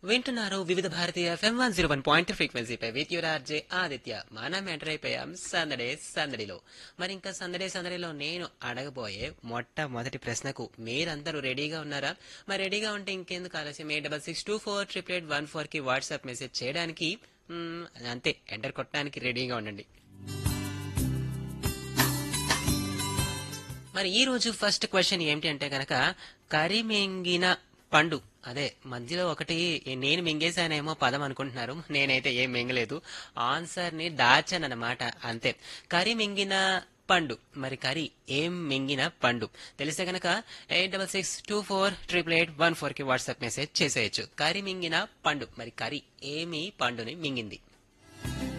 వింటున్నారు Vividh Bharatiya FM one zero one point ఫ్రీక్వెన్సీపై with your RJ Aditya మనం ఎంటర్ అయిపోయాం సందడే సందడిలో మరి ఇంకా సందడే సందడిలో నేను అడగబోయే మొట్టమొదటి ప్రశ్నకు మీరందరూ రెడీగా ఉన్నారా మరి రెడీగా ఉంటే ఇంకెందుకు ఆలస్యం eight double six two four triple eight one four కి వాట్సాప్ మెసేజ్ చేయడానికి మ్మ్, అంతే ఎంటర్ కొట్టడానికి రెడీగా ఉండండి మరి ఈ రోజు ఫస్ట్ క్వశ్చన్ ఏంటి అంటే కనుక కరిమింగిన పండు అదే మధ్యలో ఒకటి నేను మింగేశానేమో పదం అనుకుంటున్నారు నేనైతే ఏం మింగలేదు ఆన్సర్ ని దాచానన్నమాట అంతే కరి మింగిన పండు మరి కరి ఏం మింగిన పండు తెలిస్తే కనుక eight double six two four triple eight one four కి వాట్సాప్ మెసేజ్ చేసేయచ్చు కరి మింగిన పండు మరి కరి ఏమి పండుని మింగింది